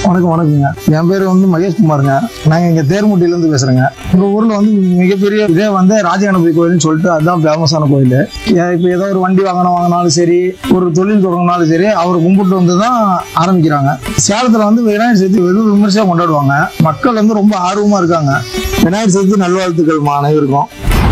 வணக்கம் வணக்கங்க என் பேர் வந்து மகேஷ்குமாருங்க நாங்க இங்க தேர்முட்டில இருந்து பேசுறேங்க எங்க ஊர்ல வந்து மிகப்பெரிய இதே வந்து ராஜகணபதி கோயில்னு சொல்லிட்டு அதுதான் ஃபேமஸான கோயில் இப்போ ஏதோ ஒரு வண்டி வாங்கணும் வாங்கினாலும் சரி ஒரு தொழில் தொடங்கினாலும் சரி அவர் கும்பிட்டு வந்து தான் ஆரம்பிக்கிறாங்க சேலத்துல வந்து விநாயகர் சதுர்த்தி வெகு விமர்சையா கொண்டாடுவாங்க மக்கள் வந்து ரொம்ப ஆர்வமா இருக்காங்க விநாயகர் சதுர்த்தி நல்வாழ்த்துக்கள் மா அனைவருக்கும்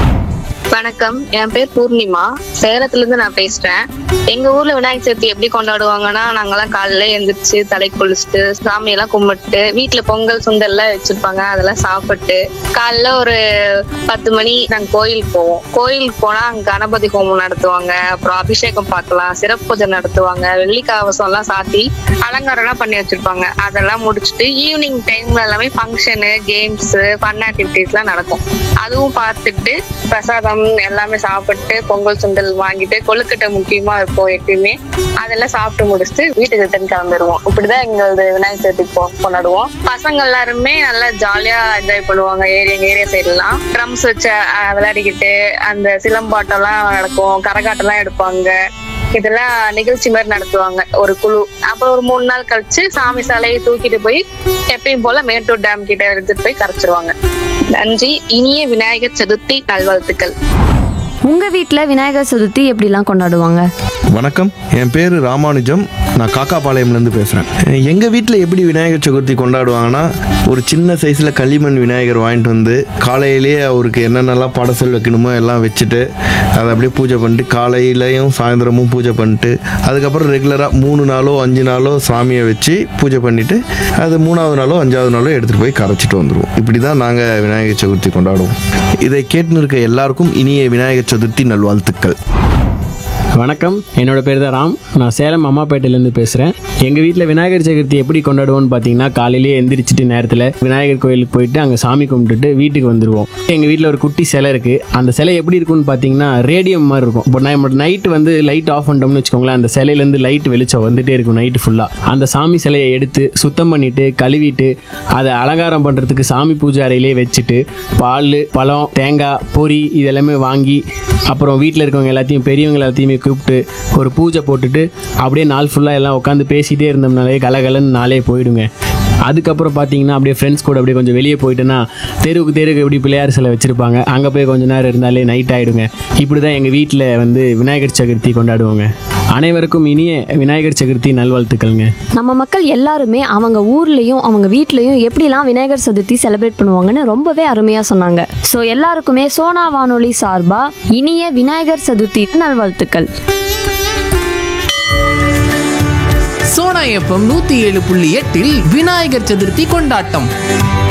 வணக்கம் என் பேர் பூர்ணிமா சேலத்துல இருந்து நான் பேசுறேன் எங்க ஊர்ல விநாயகர் சதுர்த்தி எப்படி கொண்டாடுவாங்கன்னா நாங்கெல்லாம் காலையில எந்திரிச்சு தலை குளிச்சுட்டு சாமி எல்லாம் கும்பிட்டு வீட்டுல பொங்கல் சுண்டல் எல்லாம் வச்சிருப்பாங்க அதெல்லாம் சாப்பிட்டு காலைல ஒரு பத்து மணி நாங்க கோயிலுக்கு போவோம் கோயிலுக்கு போனா அங்க கணபதி ஹோமம் நடத்துவாங்க அப்புறம் அபிஷேகம் பார்க்கலாம் சிறப்பு பூஜை நடத்துவாங்க வெள்ளி கவசம் எல்லாம் சாத்தி அலங்காரம் எல்லாம் பண்ணி வச்சிருப்பாங்க அதெல்லாம் முடிச்சுட்டு ஈவினிங் டைம்ல எல்லாமே ஃபங்க்ஷனு கேம்ஸ் ஃபன் ஆக்டிவிட்டிஸ் எல்லாம் நடக்கும் அதுவும் பார்த்துட்டு பிரசாதம் எல்லாமே சாப்பிட்டு பொங்கல் சுண்டல் வாங்கிட்டு கொழுக்கட்டை முக்கியமா இருக்கும் எப்பயுமே அதெல்லாம் சாப்பிட்டு முடிச்சுட்டு வீட்டுக்கு ரிட்டர்ன் கிளம்பிடுவோம் இப்படிதான் எங்களது விநாயகர் சதுர்த்தி கொ- கொண்டாடுவோம் பசங்க எல்லாருமே நல்லா ஜாலியா என்ஜாய் பண்ணுவாங்க ஏரியா எங்க ஏரியா சைடு எல்லாம் ட்ரம்ஸ் வச்சு அஹ், விளையாடிக்கிட்டு அந்த சிலம்பாட்டம் எல்லாம் நடக்கும் கரகாட்டம் எல்லாம் எடுப்பாங்க இதெல்லாம் நிகழ்ச்சி மாதிரி நடத்துவாங்க ஒரு குழு அப்புறம் ஒரு மூணு நாள் கழிச்சு சாமி சாலையை தூக்கிட்டு போய் எப்பயும் போல மேட்டூர் டேம் கிட்ட எடுத்துட்டு போய் கரைச்சிருவாங்க நன்றி இனிய விநாயகர் சதுர்த்தி நல்வாழ்த்துக்கள் உங்க வீட்ல விநாயகர் சதுர்த்தி எப்படிலாம் கொண்டாடுவாங்க வணக்கம் என் பேர் ராமானுஜம் நான் காக்காபாளையம்லேருந்து பேசுகிறேன் எங்கள் வீட்டில் எப்படி விநாயகர் சதுர்த்தி கொண்டாடுவாங்கன்னா ஒரு சின்ன சைஸில் களிமண் விநாயகர் வாங்கிட்டு வந்து காலையிலேயே அவருக்கு என்னென்னலாம் படசல் வைக்கணுமோ எல்லாம் வச்சுட்டு அதை அப்படியே பூஜை பண்ணிட்டு காலையிலையும் சாயந்தரமும் பூஜை பண்ணிட்டு அதுக்கப்புறம் ரெகுலராக மூணு நாளோ அஞ்சு நாளோ சாமியை வச்சு பூஜை பண்ணிவிட்டு அது மூணாவது நாளோ அஞ்சாவது நாளோ எடுத்துகிட்டு போய் கரைச்சிட்டு வந்துடுவோம் இப்படி தான் நாங்கள் விநாயகர் சதுர்த்தி கொண்டாடுவோம் இதை கேட்டுன்னு இருக்க எல்லாருக்கும் இனிய விநாயகர் சதுர்த்தி நல்வாழ்த்துக்கள் வணக்கம் என்னோட பேர் தான் ராம் நான் சேலம் அம்மாப்பேட்டையிலேருந்து பேசுகிறேன் எங்கள் வீட்டில் விநாயகர் சதுர்த்தி எப்படி கொண்டாடுவோம்னு பார்த்தீங்கன்னா காலையிலேயே எந்திரிச்சிட்டு நேரத்தில் விநாயகர் கோயிலுக்கு போயிட்டு அங்கே சாமி கும்பிட்டுட்டு வீட்டுக்கு வந்துடுவோம் எங்கள் வீட்டில் ஒரு குட்டி சிலை இருக்குது அந்த சிலை எப்படி இருக்கும்னு பார்த்தீங்கன்னா ரேடியம் மாதிரி இருக்கும் இப்போ நம்ம நைட்டு வந்து லைட் ஆஃப் பண்ணிட்டோம்னு வச்சுக்கோங்களேன் அந்த சிலையிலேருந்து லைட் வெளிச்சம் வந்துட்டே இருக்கும் நைட்டு ஃபுல்லாக அந்த சாமி சிலையை எடுத்து சுத்தம் பண்ணிட்டு கழுவிட்டு அதை அலங்காரம் பண்ணுறதுக்கு சாமி பூஜை அறையிலே வச்சுட்டு பால் பழம் தேங்காய் பொரி இதெல்லாமே வாங்கி அப்புறம் வீட்டில் இருக்கவங்க எல்லாத்தையும் பெரியவங்க எல்லாத்தையுமே கூப்பிட்டு ஒரு பூஜை போட்டுட்டு அப்படியே நாள் ஃபுல்லாக எல்லாம் உட்காந்து பேசிகிட்டே இருந்தோம்னாலே கலகலன்னு நாளே போயிடுங்க அதுக்கப்புறம் பார்த்தீங்கன்னா அப்படியே ஃப்ரெண்ட்ஸ் கூட அப்படியே கொஞ்சம் வெளியே போயிட்டேன்னா தெருவுக்கு தெருவுக்கு எப்படி பிள்ளையார் சிலை வச்சுருப்பாங்க அங்கே போய் கொஞ்ச நேரம் இருந்தாலே நைட் ஆகிடுங்க இப்படி தான் எங்கள் வீட்டில் வந்து விநாயகர் சதுர்த்தி கொண்டாடுவோங்க அனைவருக்கும் இனிய விநாயகர் சதுர்த்தி நல்வாழ்த்துக்கள்ங்க நம்ம மக்கள் எல்லாருமே அவங்க ஊர்லயும் அவங்க வீட்லயும் எப்படிலாம் விநாயகர் சதுர்த்தி செலிப்ரேட் பண்ணுவாங்கன்னு ரொம்பவே அருமையா சொன்னாங்க ஸோ எல்லாருக்குமே சோனா வானொலி சார்பா இனிய விநாயகர் சதுர்த்தி நல்வாழ்த்துக்கள் சோனா எஃப்எம் நூத்தி ஏழு புள்ளி எட்டில் விநாயகர் சதுர்த்தி கொண்டாட்டம்